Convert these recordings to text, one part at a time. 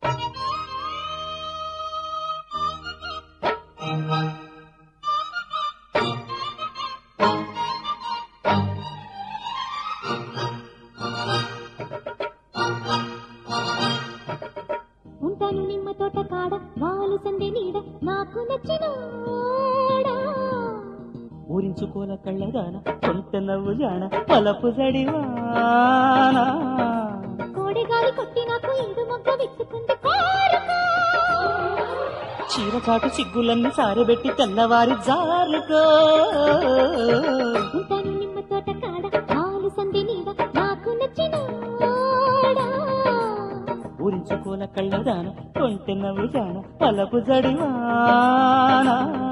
ఉంటాను నిమ్మ తోట కాడ వాలు సందే నీడ నాకు నచ్చిన ఊరించుకోల కళ్ళదాన కొంత నవ్వు జాన పలపు జడివాన కోడి గాలి కొట్టి నాకు ఇందు మొగ్గ విచ్చుకుంది కోరుకో చీర చాటు సిగ్గులన్నీ సారబెట్టి తెల్లవారి జారుకో ఉంటాను నిమ్మ తోట కాడ వాలు సందే నీడ నాకు నచ్చిన ఊరించుకోల కళ్ళదాన కొంత నవ్వు జాన పలపు జడివాన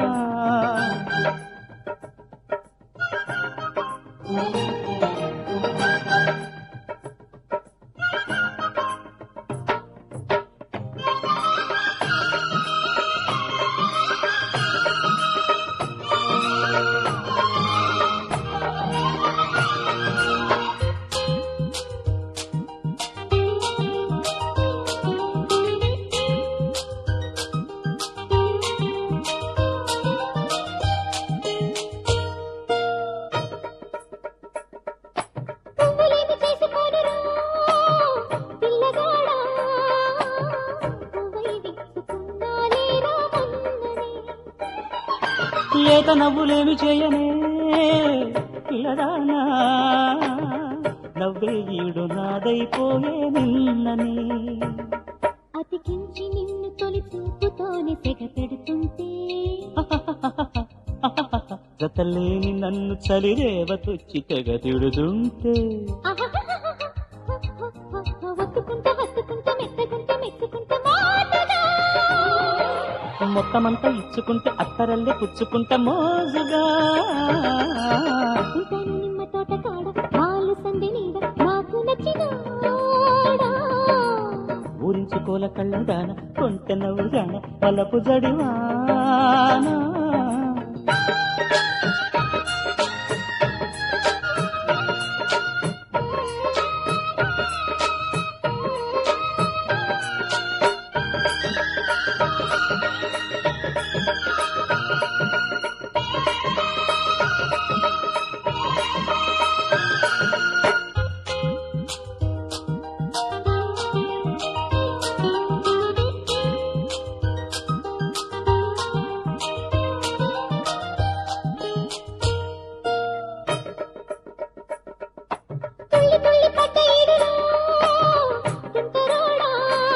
పువ్వులేమి చేసుకోనురా పిల్లగాడా పువ్వై విచ్చుకున్నా లేరా మొన్ననే లేక నవ్వులేమి చేయనే పిల్లదానా నవ్వే ఈడు నాదైపోయే నిన్ననే అతికించి నిన్ను తొలి చూపుతోనే తెగ పెడుతుంటే జతలేని నన్ను చలిరేవతొచ్చి తెగ తిడుతుంటే ఒత్తుకుంటా ఒత్తుకుంటా మెత్తకుంటా మెచ్చుకుంటా మాటగా మొత్తమంతా ఇచ్చుకుంటే అత్తరల్లే పుచ్చుకుంటా మోజుగా ఉంటాను నిమ్మ తోట కాడ వాళ్ళు సంధి నీడ నాకు నచ్చిన ఊరించుకోల కళ్ళదాన కొంత నవ్వు జాన పలపు జడివానా తుళ్ళి తుళ్ళి పడ్డ ఈడురా తుంటరోడా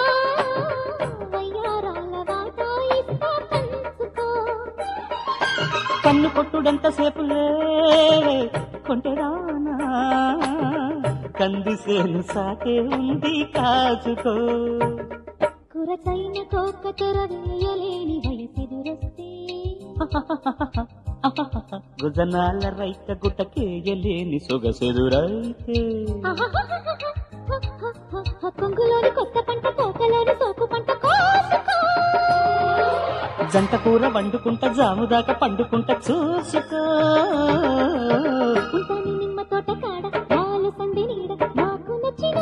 వయ్యారాల వాటా ఇస్తా పంచుకో కన్ను కొట్టుడంత సేపులే కొంటెరానా కందిసేను సాకే ఉంది కాచుకో కురచైన కోక తెర వేయలేని వయసెదురొస్తే గుజనాల రైక గుట్టకేయలేని సొగసెదురైతే కొంగులోని కొత్త పంట కోకలోని సోకు పంట కోసుకో జంట కూర వండుకుంటా జాముదాకా పండుకుంటా చూసుకో ఉంటాను నిమ్మ తోట కాడ వాళ్ళు సంధి నీడ నాకు నచ్చిన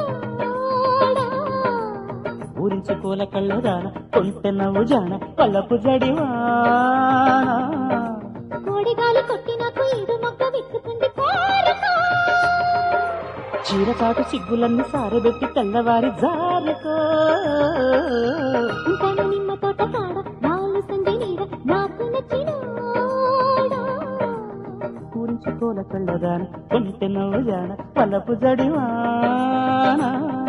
ఊరించుకోల కళ్ళదాన కొంటె నవ్వు జాన పలపు జడివానా కోడి గాలి కొట్టి నాకు ఈడు మొగ్గ విచ్చుకుంది కోరుకో చీర చాటు సిగ్గులన్నీ సారబెట్టి తెల్లవారి జారుకో ఉంటాను నిమ్మ తోట కాడ వాళ్ళు సంధి నీడ నాకు నచ్చిన ఊరించుకోల కళ్ళదాన కొంటె నవ్వు జాన పలపు జడివానా